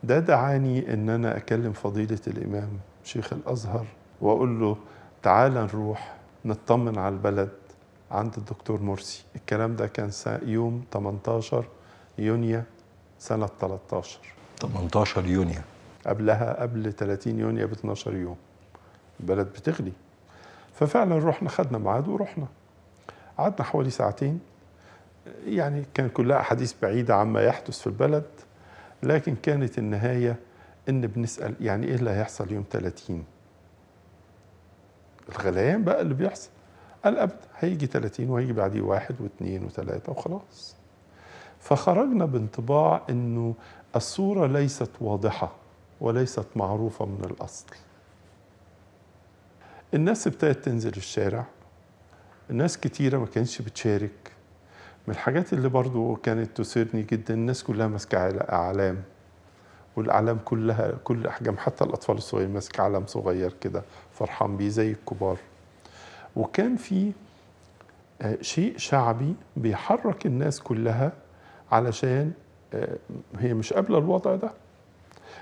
ده دعاني ان انا اكلم فضيله الامام شيخ الازهر واقول له تعال نروح نطمن على البلد عند الدكتور مرسي الكلام ده كان سا- يوم 18 يونيو سنه 13 18 يونيو قبلها قبل 30 يونيو ب 12 يوم البلد بتغلي ففعلا رحنا خدنا ميعاد ورحنا قعدنا حوالي ساعتين يعني كان كلها احاديث بعيده عما يحدث في البلد لكن كانت النهايه ان بنسال يعني ايه اللي هيحصل يوم 30 الغليان بقى اللي بيحصل قال ابدا هيجي 30 وهيجي بعديه واحد واثنين وثلاثه وخلاص فخرجنا بانطباع انه الصوره ليست واضحه وليست معروفه من الاصل الناس ابتدت تنزل الشارع الناس كتيره ما كانتش بتشارك من الحاجات اللي برضو كانت تثيرني جدا الناس كلها ماسكه عل- اعلام والاعلام كلها كل احجام حتى الاطفال الصغيرين ماسك علم صغير كده فرحان بيه زي الكبار وكان في آه، شيء شعبي بيحرك الناس كلها علشان آه، هي مش قابله الوضع ده